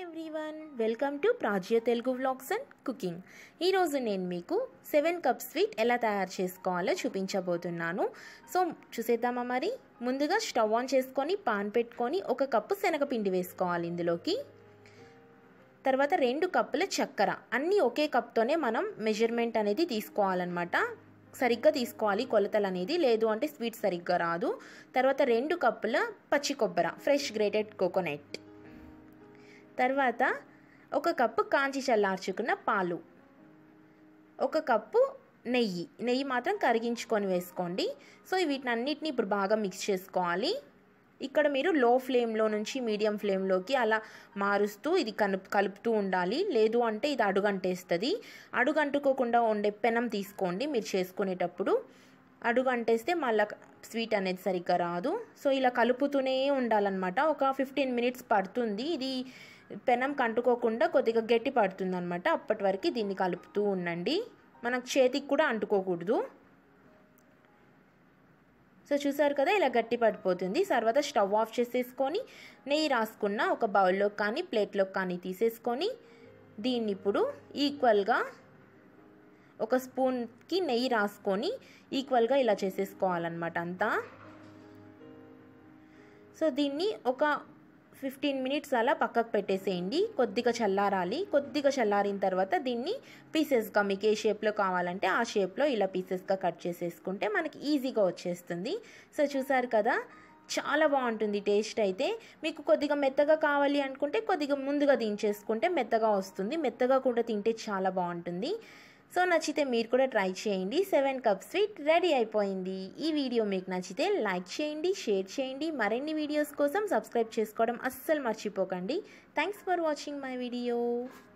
everyone welcome to Prajya Telugu vlogs and cooking ఈరోజు నేను మీకు సెవెన్ కప్ స్వీట్ ఎలా తయారు చేసుకోవాలో చూపించబోతున్నాను సో చూసేద్దామా మరి ముందుగా స్టవ్ ఆన్ చేసుకొని పాన్ పెట్టుకొని ఒక కప్పు శనగపిండి వేసుకోవాలి ఇందులోకి తర్వాత రెండు కప్పుల చక్కెర అన్నీ ఒకే కప్తోనే మనం మెజర్మెంట్ అనేది తీసుకోవాలన్నమాట సరిగ్గా తీసుకోవాలి కొలతలు అనేది లేదు అంటే స్వీట్ సరిగ్గా రాదు తర్వాత రెండు కప్పుల పచ్చి కొబ్బర ఫ్రెష్ గ్రేటెడ్ కోకోనట్ తర్వాత ఒక కప్పు కాంచి చల్లార్చుకున్న పాలు ఒక కప్పు నెయ్యి నెయ్యి మాత్రం కరిగించుకొని వేసుకోండి సో వీటినన్నిటిని ఇప్పుడు బాగా మిక్స్ చేసుకోవాలి ఇక్కడ మీరు లో ఫ్లేమ్లో నుంచి మీడియం ఫ్లేమ్లోకి అలా మారుస్తూ ఇది కలుపు కలుపుతూ ఉండాలి లేదు అంటే ఇది అడుగంటేస్తుంది అడుగంటుకోకుండా ఉండే పెనం తీసుకోండి మీరు చేసుకునేటప్పుడు అడుగు అంటేస్తే మళ్ళీ స్వీట్ అనేది సరిగ్గా రాదు సో ఇలా కలుపుతూనే ఉండాలన్నమాట ఒక ఫిఫ్టీన్ మినిట్స్ పడుతుంది ఇది పెనం కంటుకోకుండా కొద్దిగా గట్టి పడుతుంది అనమాట అప్పటి వరకు దీన్ని కలుపుతూ ఉండండి మనకు చేతికి కూడా అంటుకోకూడదు సో చూసారు కదా ఇలా గట్టి పడిపోతుంది తర్వాత స్టవ్ ఆఫ్ చేసేసుకొని నెయ్యి రాసుకున్న ఒక బౌల్లో కానీ ప్లేట్లో కానీ తీసేసుకొని దీన్ని ఇప్పుడు ఈక్వల్గా ఒక స్పూన్కి నెయ్యి రాసుకొని ఈక్వల్గా ఇలా చేసేసుకోవాలన్నమాట అంతా సో దీన్ని ఒక ఫిఫ్టీన్ మినిట్స్ అలా పక్కకు పెట్టేసేయండి కొద్దిగా చల్లారాలి కొద్దిగా చల్లారిన తర్వాత దీన్ని పీసెస్గా మీకు ఏ షేప్లో కావాలంటే ఆ షేప్లో ఇలా పీసెస్గా కట్ చేసేసుకుంటే మనకి ఈజీగా వచ్చేస్తుంది సో చూసారు కదా చాలా బాగుంటుంది టేస్ట్ అయితే మీకు కొద్దిగా మెత్తగా కావాలి అనుకుంటే కొద్దిగా ముందుగా దించేసుకుంటే మెత్తగా వస్తుంది మెత్తగా కూడా తింటే చాలా బాగుంటుంది సో నచ్చితే మీరు కూడా ట్రై చేయండి సెవెన్ కప్ స్వీట్ రెడీ అయిపోయింది ఈ వీడియో మీకు నచ్చితే లైక్ చేయండి షేర్ చేయండి మరిన్ని వీడియోస్ కోసం సబ్స్క్రైబ్ చేసుకోవడం అస్సలు మర్చిపోకండి thanks for watching my video